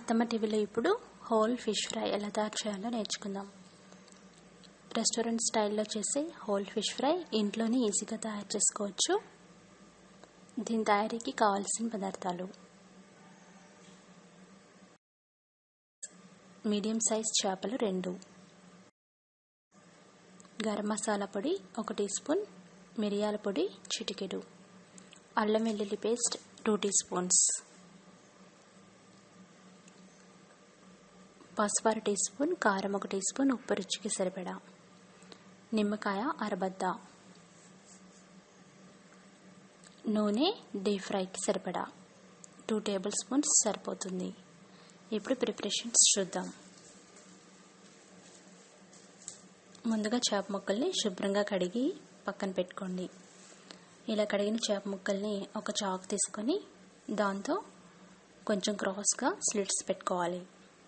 అత్తమ్మ టీవీలో ఇప్పుడు హోల్ ఫిష్ ఫ్రై ఎలా తయారు చేయాలో నేర్చుకుందాం రెస్టారెంట్ స్టైల్లో చేసే హోల్ ఫిష్ ఫ్రై ఇంట్లోనే ఈజీగా తయారు చేసుకోవచ్చు దీని తయారీకి కావాల్సిన పదార్థాలు మీడియం సైజ్ చేపలు రెండు గరం మసాలా పొడి ఒక టీ స్పూన్ మిరియాల పొడి చిటికెడు అల్లం వెల్లుల్లి పేస్ట్ టూ టీ స్పూన్స్ పసుపు అర టీ స్పూన్ కారం ఒక టీ స్పూన్ ఉప్పు రుచికి సరిపడా నిమ్మకాయ అరబద్ద నూనె డీప్ ఫ్రైకి సరిపడా టూ టేబుల్ స్పూన్స్ సరిపోతుంది ఇప్పుడు ప్రిపరేషన్స్ చూద్దాం ముందుగా చేప ముక్కల్ని శుభ్రంగా కడిగి పక్కన పెట్టుకోండి ఇలా కడిగిన చేప ముక్కల్ని ఒక చాకు తీసుకొని దాంతో కొంచెం క్రాస్గా స్లిట్స్ పెట్టుకోవాలి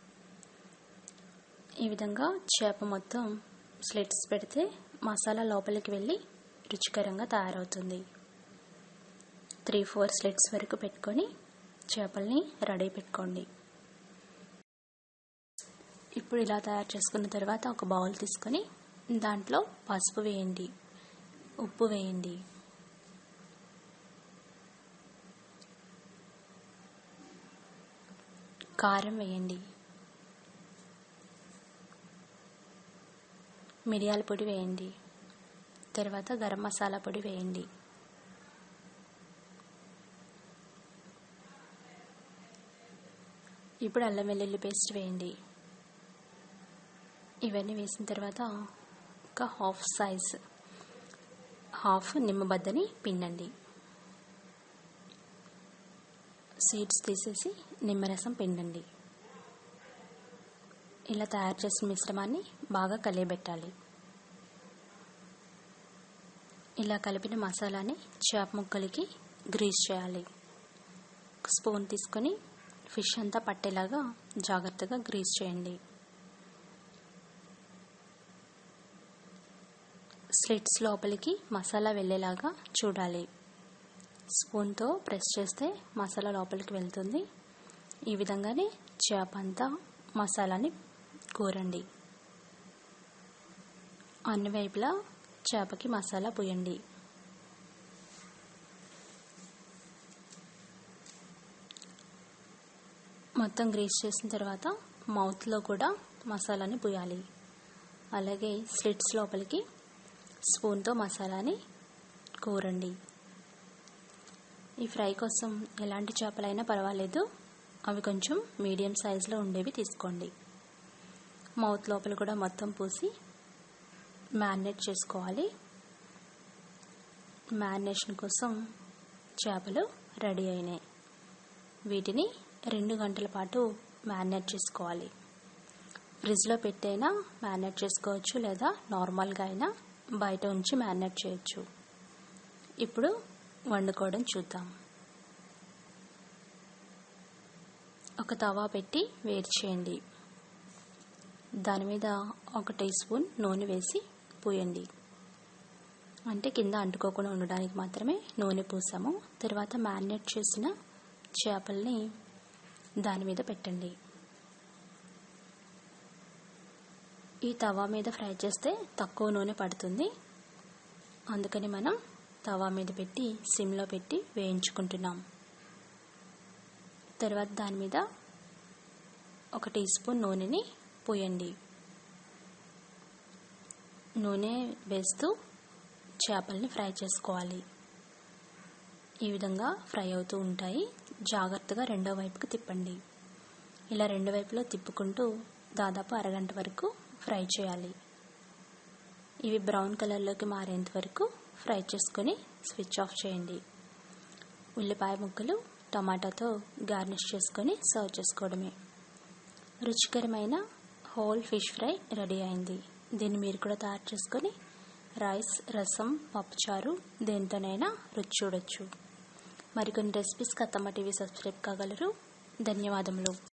ఈ విధంగా చేప మొత్తం స్లిట్స్ పెడితే మసాలా లోపలికి వెళ్ళి రుచికరంగా తయారవుతుంది త్రీ ఫోర్ స్లిట్స్ వరకు పెట్టుకొని చేపల్ని రెడీ పెట్టుకోండి ఇప్పుడు ఇలా తయారు చేసుకున్న తర్వాత ఒక బౌల్ తీసుకొని దాంట్లో పసుపు వేయండి ఉప్పు వేయండి కారం వేయండి మిరియాల పొడి వేయండి తర్వాత గరం మసాలా పొడి వేయండి ఇప్పుడు అల్లం వెల్లుల్లి పేస్ట్ వేయండి ఇవన్నీ వేసిన తర్వాత ఒక హాఫ్ సైజ్ హాఫ్ నిమ్మబద్దని పిండండి సీడ్స్ తీసేసి నిమ్మరసం పిండండి ఇలా తయారు చేసిన మిశ్రమాన్ని బాగా కలియబెట్టాలి ఇలా కలిపిన మసాలాని చేప ముక్కలకి గ్రీస్ చేయాలి స్పూన్ తీసుకొని ఫిష్ అంతా పట్టేలాగా జాగ్రత్తగా గ్రీస్ చేయండి స్లిట్స్ లోపలికి మసాలా వెళ్ళేలాగా చూడాలి స్పూన్తో ప్రెస్ చేస్తే మసాలా లోపలికి వెళ్తుంది ఈ విధంగానే చేప అంతా మసాలాని కూరండి అన్ని వైపులా చేపకి మసాలా పోయండి మొత్తం గ్రీస్ చేసిన తర్వాత మౌత్లో కూడా మసాలాని పోయాలి అలాగే స్లిట్స్ లోపలికి స్పూన్తో మసాలాని కూరండి ఈ ఫ్రై కోసం ఎలాంటి చేపలైనా పర్వాలేదు అవి కొంచెం మీడియం సైజులో ఉండేవి తీసుకోండి మౌత్ లోపల కూడా మొత్తం పూసి మ్యారినేట్ చేసుకోవాలి మ్యారినేషన్ కోసం చేపలు రెడీ అయినాయి వీటిని రెండు గంటల పాటు మ్యారినేట్ చేసుకోవాలి ఫ్రిడ్జ్లో పెట్టైనా మ్యారినేట్ చేసుకోవచ్చు లేదా నార్మల్గా అయినా బయట ఉంచి మ్యారినేట్ చేయొచ్చు ఇప్పుడు వండుకోవడం చూద్దాం ఒక తవా పెట్టి వేడి చేయండి దాని మీద ఒక టీ స్పూన్ నూనె వేసి పూయండి అంటే కింద అంటుకోకుండా ఉండడానికి మాత్రమే నూనె పూసాము తర్వాత మ్యారినేట్ చేసిన చేపల్ని దాని మీద పెట్టండి ఈ తవా మీద ఫ్రై చేస్తే తక్కువ నూనె పడుతుంది అందుకని మనం తవా మీద పెట్టి సిమ్లో పెట్టి వేయించుకుంటున్నాం తర్వాత దాని మీద ఒక టీ స్పూన్ నూనెని పోయండి నూనె వేస్తూ చేపల్ని ఫ్రై చేసుకోవాలి ఈ విధంగా ఫ్రై అవుతూ ఉంటాయి జాగ్రత్తగా రెండో వైపుకి తిప్పండి ఇలా రెండు వైపులో తిప్పుకుంటూ దాదాపు అరగంట వరకు ఫ్రై చేయాలి ఇవి బ్రౌన్ కలర్లోకి మారేంత వరకు ఫ్రై చేసుకొని స్విచ్ ఆఫ్ చేయండి ఉల్లిపాయ ముక్కలు టమాటాతో గార్నిష్ చేసుకొని సర్వ్ చేసుకోవడమే రుచికరమైన హోల్ ఫిష్ ఫ్రై రెడీ అయింది దీన్ని మీరు కూడా తయారు చేసుకొని రైస్ రసం పప్పుచారు దేనితోనైనా రుచి చూడొచ్చు మరికొన్ని రెసిపీస్ కత్తమ్మ టీవీ సబ్స్క్రైబ్ కాగలరు ధన్యవాదములు